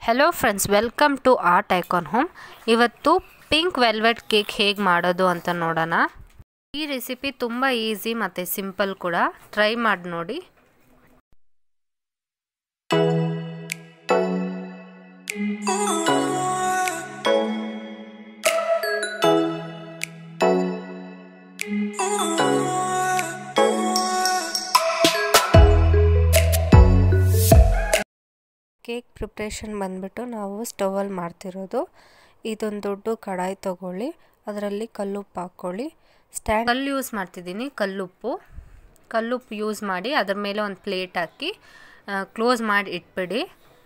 hello friends welcome to art icon home ಇವತ್ತು pink velvet cake ಹೇಗೆ ಮಾಡೋದು ಅಂತ ನೋಡೋಣ ಈ ರೆಸಿಪಿ ತುಂಬ ಈಸಿ ಮತ್ತು ಸಿಂಪಲ್ ಕೂಡ ಟ್ರೈ ಮಾಡಿ ನೋಡಿ ಕೇಕ್ ಪ್ರಿಪ್ರೇಷನ್ ಬಂದ್ಬಿಟ್ಟು ನಾವು ಸ್ಟವಲ್ಲಿ ಮಾಡ್ತಿರೋದು ಇದೊಂದು ದೊಡ್ಡ ಕಡಾಯಿ ತಗೊಳ್ಳಿ ಅದರಲ್ಲಿ ಕಲ್ಲುಪ್ಪು ಹಾಕ್ಕೊಳ್ಳಿ ಸ್ಟ್ಯಾಂಡ್ ಕಲ್ಲು ಯೂಸ್ ಮಾಡ್ತಿದ್ದೀನಿ ಕಲ್ಲುಪ್ಪು ಕಲ್ಲುಪ್ಪು ಯೂಸ್ ಮಾಡಿ ಅದ್ರ ಮೇಲೆ ಒಂದು ಪ್ಲೇಟ್ ಹಾಕಿ ಕ್ಲೋಸ್ ಮಾಡಿ ಇಟ್ಬಿಡಿ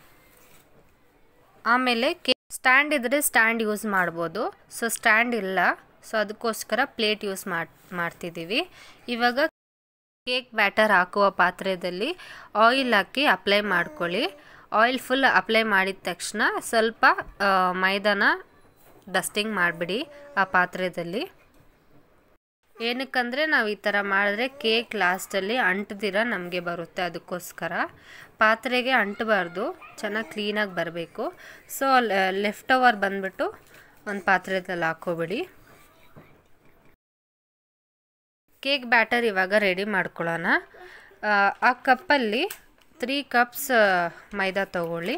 ಆಮೇಲೆ ಕೇ ಸ್ಟ್ಯಾಂಡ್ ಇದ್ದರೆ ಸ್ಟ್ಯಾಂಡ್ ಯೂಸ್ ಮಾಡ್ಬೋದು ಸೊ ಸ್ಟ್ಯಾಂಡ್ ಇಲ್ಲ ಸೊ ಅದಕ್ಕೋಸ್ಕರ ಪ್ಲೇಟ್ ಯೂಸ್ ಮಾಡಿ ಮಾಡ್ತಿದ್ದೀವಿ ಇವಾಗ ಕೇಕ್ ಬ್ಯಾಟರ್ ಹಾಕುವ ಪಾತ್ರೆಯಲ್ಲಿ ಆಯಿಲ್ ಹಾಕಿ ಅಪ್ಲೈ ಮಾಡ್ಕೊಳ್ಳಿ ಆಯಿಲ್ ಫುಲ್ ಅಪ್ಲೈ ಮಾಡಿದ ತಕ್ಷಣ ಸ್ವಲ್ಪ ಮೈದಾನ ಡಸ್ಟಿಂಗ್ ಮಾಡಿಬಿಡಿ ಆ ಪಾತ್ರೆಯಲ್ಲಿ ಏನಕ್ಕಂದರೆ ನಾವು ಈ ಥರ ಮಾಡಿದ್ರೆ ಕೇಕ್ ಲಾಸ್ಟಲ್ಲಿ ಅಂಟದಿರ ನಮಗೆ ಬರುತ್ತೆ ಅದಕ್ಕೋಸ್ಕರ ಪಾತ್ರೆಗೆ ಅಂಟಬಾರ್ದು ಚೆನ್ನಾಗಿ ಕ್ಲೀನಾಗಿ ಬರಬೇಕು ಸೊ ಲೆಫ್ಟ್ ಓವರ್ ಬಂದುಬಿಟ್ಟು ಒಂದು ಪಾತ್ರೆದಲ್ಲಿ ಹಾಕೋಬಿಡಿ ಕೇಕ್ ಬ್ಯಾಟರ್ ಇವಾಗ ರೆಡಿ ಮಾಡ್ಕೊಳ್ಳೋಣ ಆ ಕಪ್ಪಲ್ಲಿ ತ್ರೀ ಕಪ್ಸ್ ಮೈದಾ ತಗೊಳ್ಳಿ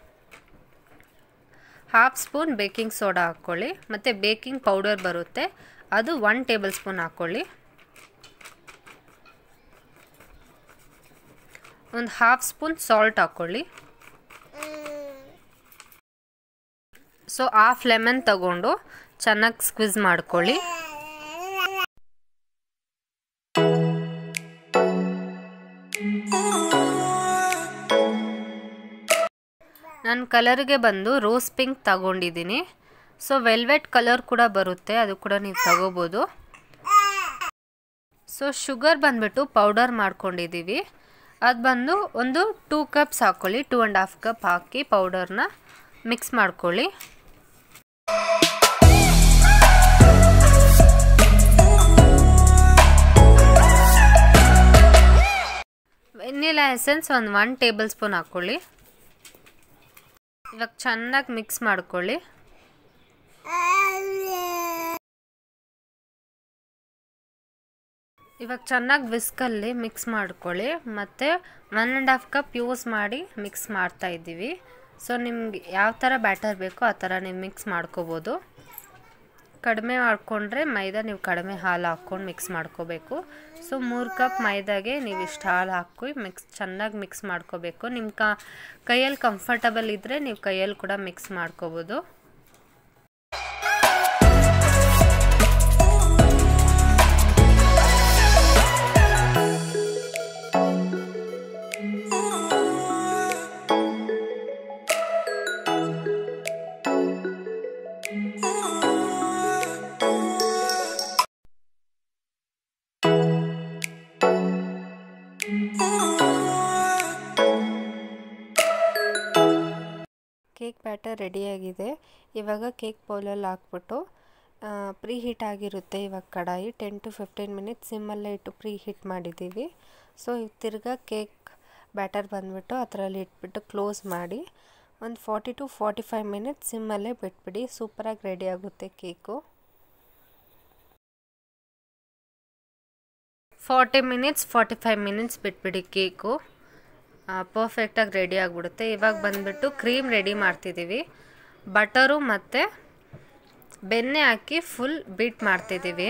ಹಾಫ್ ಸ್ಪೂನ್ ಬೇಕಿಂಗ್ ಸೋಡಾ ಹಾಕ್ಕೊಳ್ಳಿ ಮತ್ತು ಬೇಕಿಂಗ್ ಪೌಡರ್ ಬರುತ್ತೆ ಅದು ಒನ್ ಟೇಬಲ್ ಸ್ಪೂನ್ ಹಾಕ್ಕೊಳ್ಳಿ ಒಂದು ಹಾಫ್ ಸ್ಪೂನ್ ಸಾಲ್ಟ್ ಹಾಕ್ಕೊಳ್ಳಿ ಸೊ ಹಾಫ್ ಲೆಮನ್ ತಗೊಂಡು ಚೆನ್ನಾಗಿ ಸ್ಕ್ವಿಜ್ ಮಾಡ್ಕೊಳ್ಳಿ ನನ್ನ ಕಲರ್ಗೆ ಬಂದು ರೋಸ್ ಪಿಂಕ್ ತಗೊಂಡಿದ್ದೀನಿ ಸೊ ವೆಲ್ವೆಟ್ ಕಲರ್ ಕೂಡ ಬರುತ್ತೆ ಅದು ಕೂಡ ನೀವು ತಗೋಬೋದು ಸೊ ಶುಗರ್ ಬಂದುಬಿಟ್ಟು ಪೌಡರ್ ಮಾಡ್ಕೊಂಡಿದ್ದೀವಿ ಅದು ಬಂದು ಒಂದು ಟೂ ಕಪ್ಸ್ ಹಾಕ್ಕೊಳ್ಳಿ ಟೂ ಆ್ಯಂಡ್ ಹಾಫ್ ಕಪ್ ಹಾಕಿ ಪೌಡರ್ನ ಮಿಕ್ಸ್ ಮಾಡ್ಕೊಳ್ಳಿ ವೆನಿಲಾ ಎಸೆನ್ಸ್ ಒಂದು ಒನ್ ಟೇಬಲ್ ಸ್ಪೂನ್ ಹಾಕ್ಕೊಳ್ಳಿ ಇವಾಗ ಚೆನ್ನಾಗಿ ಮಿಕ್ಸ್ ಮಾಡ್ಕೊಳ್ಳಿ ಇವಾಗ ಚೆನ್ನಾಗಿ ವಿಸ್ಕಲ್ಲಿ ಮಿಕ್ಸ್ ಮಾಡ್ಕೊಳ್ಳಿ ಮತ್ತು one and half cup use ಮಾಡಿ ಮಿಕ್ಸ್ ಮಾಡ್ತಾ ಇದ್ದೀವಿ ಸೊ ನಿಮ್ಗೆ ಯಾವ ಥರ ಬ್ಯಾಟರ್ ಬೇಕೋ ಆ ಥರ ನೀವು ಮಿಕ್ಸ್ ಮಾಡ್ಕೋಬೋದು ಕಡಿಮೆ ಮಾಡ್ಕೊಂಡ್ರೆ ಮೈದಾ ನೀವು ಕಡಿಮೆ ಹಾಲು ಹಾಕ್ಕೊಂಡು ಮಿಕ್ಸ್ ಮಾಡ್ಕೋಬೇಕು ಸೊ ಮೂರು ಕಪ್ ಮೈದಾಗೆ ನೀವು ಇಷ್ಟು ಹಾಲು ಹಾಕಿ ಮಿಕ್ಸ್ ಚೆನ್ನಾಗಿ ಮಿಕ್ಸ್ ಮಾಡ್ಕೋಬೇಕು ನಿಮ್ಮ ಕ ಕೈಯಲ್ಲಿ ಕಂಫರ್ಟಬಲ್ ಇದ್ದರೆ ನೀವು ಕೈಯಲ್ಲಿ ಕೂಡ ಮಿಕ್ಸ್ ಮಾಡ್ಕೋಬೋದು ಕೇಕ್ ಬ್ಯಾಟರ್ ರೆಡಿಯಾಗಿದೆ ಇವಾಗ ಕೇಕ್ ಬೌಲಲ್ಲಿ ಹಾಕ್ಬಿಟ್ಟು ಪ್ರೀ ಹೀಟ್ ಆಗಿರುತ್ತೆ ಇವಾಗ ಕಡಾಯಿ ಟೆನ್ ಟು ಫಿಫ್ಟೀನ್ ಮಿನಿಟ್ಸ್ ಸಿಮ್ಮಲ್ಲೇ ಇಟ್ಟು ಪ್ರೀ ಹೀಟ್ ಮಾಡಿದ್ದೀವಿ ಸೊ ತಿರ್ಗಾ ಕೇಕ್ ಬ್ಯಾಟರ್ ಬಂದುಬಿಟ್ಟು ಅದರಲ್ಲಿ ಇಟ್ಬಿಟ್ಟು ಕ್ಲೋಸ್ ಮಾಡಿ ಒಂದು forty to forty five minutes ಸಿಮ್ಮಲ್ಲೇ ಬಿಟ್ಬಿಡಿ ಸೂಪರಾಗಿ ರೆಡಿ ಆಗುತ್ತೆ cake forty minutes forty five minutes ಬಿಟ್ಬಿಡಿ ಕೇಕು ಪರ್ಫೆಕ್ಟಾಗಿ ರೆಡಿ ಆಗಿಬಿಡುತ್ತೆ ಇವಾಗ ಬಂದುಬಿಟ್ಟು ಕ್ರೀಮ್ ರೆಡಿ ಮಾಡ್ತಿದ್ದೀವಿ ಬಟರು ಮತ್ತು ಬೆಣ್ಣೆ ಹಾಕಿ ಫುಲ್ ಬೀಟ್ ಮಾಡ್ತಿದ್ದೀವಿ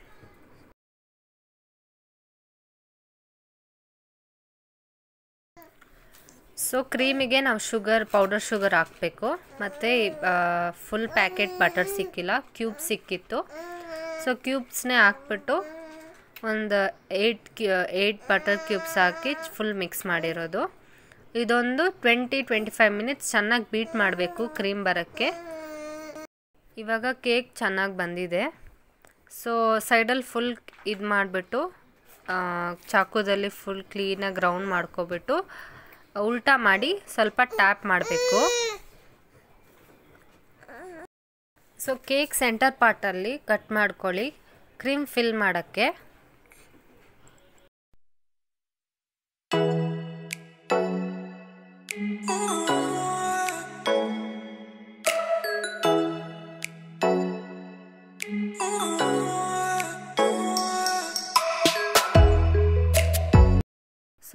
ಸೊ ಕ್ರೀಮಿಗೆ ನಾವು ಶುಗರ್ ಪೌಡರ್ ಶುಗರ್ ಹಾಕಬೇಕು ಮತ್ತು ಫುಲ್ ಪ್ಯಾಕೆಟ್ ಬಟರ್ ಸಿಕ್ಕಿಲ್ಲ ಕ್ಯೂಬ್ ಸಿಕ್ಕಿತ್ತು ಸೊ ಕ್ಯೂಬ್ಸ್ನೇ ಹಾಕ್ಬಿಟ್ಟು ಒಂದು ಏಯ್ಟ್ ಕ್ಯೂ ಏಯ್ಟ್ ಬಟರ್ ಕ್ಯೂಬ್ಸ್ ಹಾಕಿ ಫುಲ್ ಮಿಕ್ಸ್ ಮಾಡಿರೋದು ಇದೊಂದು ಟ್ವೆಂಟಿ ಟ್ವೆಂಟಿ ಫೈವ್ ಮಿನಿಟ್ಸ್ ಚೆನ್ನಾಗಿ ಬೀಟ್ ಮಾಡಬೇಕು ಕ್ರೀಮ್ ಬರೋಕ್ಕೆ ಇವಾಗ ಕೇಕ್ ಚೆನ್ನಾಗಿ ಬಂದಿದೆ ಸೊ ಸೈಡಲ್ಲಿ ಫುಲ್ ಇದು ಮಾಡಿಬಿಟ್ಟು ಚಾಕುದಲ್ಲಿ ಫುಲ್ ಕ್ಲೀನಾಗಿ ರೌಂಡ್ ಮಾಡ್ಕೊಬಿಟ್ಟು ಉಲ್ಟಾ ಮಾಡಿ ಸ್ವಲ್ಪ ಟ್ಯಾಪ್ ಮಾಡಬೇಕು ಸೊ ಕೇಕ್ ಸೆಂಟರ್ ಪಾರ್ಟಲ್ಲಿ ಕಟ್ ಮಾಡ್ಕೊಳ್ಳಿ ಕ್ರೀಮ್ ಫಿಲ್ ಮಾಡೋಕ್ಕೆ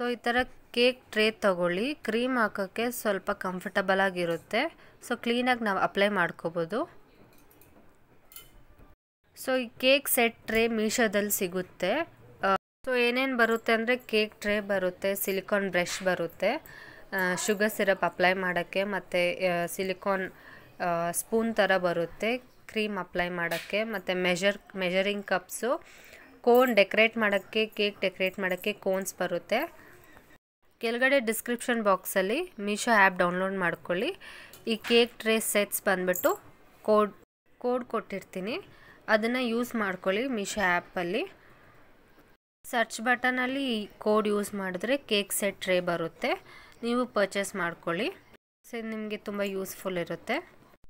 ಈ ಥರ ಕೇಕ್ ಟ್ರೇ ತೊಗೊಳ್ಳಿ ಕ್ರೀಮ್ ಹಾಕೋಕ್ಕೆ ಸ್ವಲ್ಪ ಕಂಫರ್ಟಬಲ್ ಆಗಿರುತ್ತೆ ಸೊ ಕ್ಲೀನಾಗಿ ನಾವು ಅಪ್ಲೈ ಮಾಡ್ಕೋಬೋದು ಸೊ ಈ ಕೇಕ್ ಸೆಟ್ ಟ್ರೇ ಮೀಶೋದಲ್ಲಿ ಸಿಗುತ್ತೆ ಸೊ ಏನೇನು ಬರುತ್ತೆ ಅಂದರೆ ಕೇಕ್ ಟ್ರೇ ಬರುತ್ತೆ ಸಿಲಿಕಾನ್ ಬ್ರಷ್ ಬರುತ್ತೆ ಶುಗರ್ ಸಿರಪ್ ಅಪ್ಲೈ ಮಾಡೋಕ್ಕೆ ಮತ್ತು ಸಿಲಿಕಾನ್ ಸ್ಪೂನ್ ಥರ ಬರುತ್ತೆ ಕ್ರೀಮ್ ಅಪ್ಲೈ ಮಾಡೋಕ್ಕೆ ಮತ್ತು measure measuring cups cone decorate ಮಾಡೋಕ್ಕೆ ಕೇಕ್ ಡೆಕೋರೇಟ್ ಮಾಡೋಕ್ಕೆ ಕೋನ್ಸ್ ಬರುತ್ತೆ ಕೆಳಗಡೆ ಡಿಸ್ಕ್ರಿಪ್ಷನ್ ಬಾಕ್ಸಲ್ಲಿ ಮೀಶೋ ಆ್ಯಪ್ ಡೌನ್ಲೋಡ್ ಮಾಡ್ಕೊಳ್ಳಿ ಈ ಕೇಕ್ ಟ್ರೇ ಸೆಟ್ಸ್ ಬಂದುಬಿಟ್ಟು ಕೋಡ್ ಕೋಡ್ ಕೊಟ್ಟಿರ್ತೀನಿ ಅದನ್ನು ಯೂಸ್ ಮಾಡ್ಕೊಳ್ಳಿ ಮೀಶೋ ಆ್ಯಪಲ್ಲಿ ಸರ್ಚ್ ಬಟನಲ್ಲಿ ಈ ಕೋಡ್ ಯೂಸ್ ಮಾಡಿದ್ರೆ ಕೇಕ್ ಸೆಟ್ ಟ್ರೇ ಬರುತ್ತೆ ನೀವು ಪರ್ಚೇಸ್ ಮಾಡ್ಕೊಳ್ಳಿ ಸೊ ಇದು ನಿಮಗೆ ತುಂಬ ಯೂಸ್ಫುಲ್ ಇರುತ್ತೆ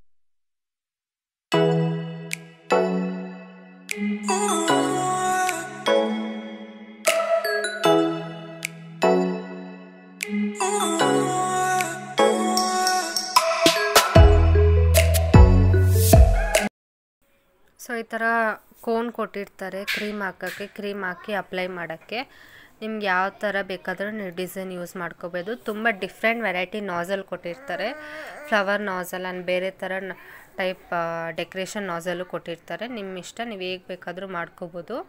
ಸೊ ಈ ಥರ ಕೋನ್ ಕೊಟ್ಟಿರ್ತಾರೆ ಕ್ರೀಮ್ ಹಾಕೋಕ್ಕೆ ಕ್ರೀಮ್ ಹಾಕಿ ಅಪ್ಲೈ ಮಾಡೋಕ್ಕೆ ನಿಮ್ಗೆ ಯಾವ ಥರ ಬೇಕಾದರೂ ನೀವು ಡಿಸೈನ್ ಯೂಸ್ ಮಾಡ್ಕೋಬೋದು ತುಂಬ ಡಿಫ್ರೆಂಟ್ ವೆರೈಟಿ ನಾಸಲ್ ಕೊಟ್ಟಿರ್ತಾರೆ ಫ್ಲವರ್ ನಾಸಲ್ ಆ್ಯಂಡ್ ಬೇರೆ ಥರ ಟೈಪ್ ಡೆಕೋರೇಷನ್ ನಾಸಲು ಕೊಟ್ಟಿರ್ತಾರೆ ನಿಮ್ಮ ಇಷ್ಟ ನೀವು ಹೇಗೆ ಬೇಕಾದರೂ ಮಾಡ್ಕೋಬೋದು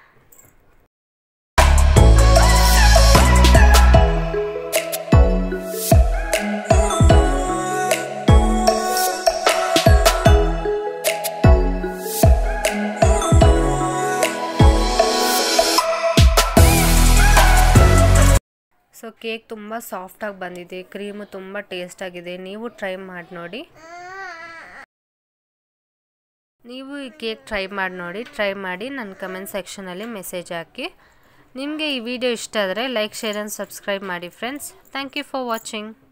ಸೊ ಕೇಕ್ ತುಂಬ ಸಾಫ್ಟಾಗಿ ಬಂದಿದೆ ಕ್ರೀಮು ತುಂಬ ಟೇಸ್ಟಾಗಿದೆ ನೀವು ಟ್ರೈ ಮಾಡಿ ನೋಡಿ ನೀವು ಈ ಕೇಕ್ ಟ್ರೈ ಮಾಡಿ ನೋಡಿ ಟ್ರೈ ಮಾಡಿ ನನ್ನ ಕಮೆಂಟ್ ಸೆಕ್ಷನಲ್ಲಿ ಮೆಸೇಜ್ ಹಾಕಿ ನಿಮಗೆ ಈ ವಿಡಿಯೋ ಇಷ್ಟ ಆದರೆ ಲೈಕ್ ಶೇರ್ ಆ್ಯಂಡ್ ಸಬ್ಸ್ಕ್ರೈಬ್ ಮಾಡಿ friends thank you for watching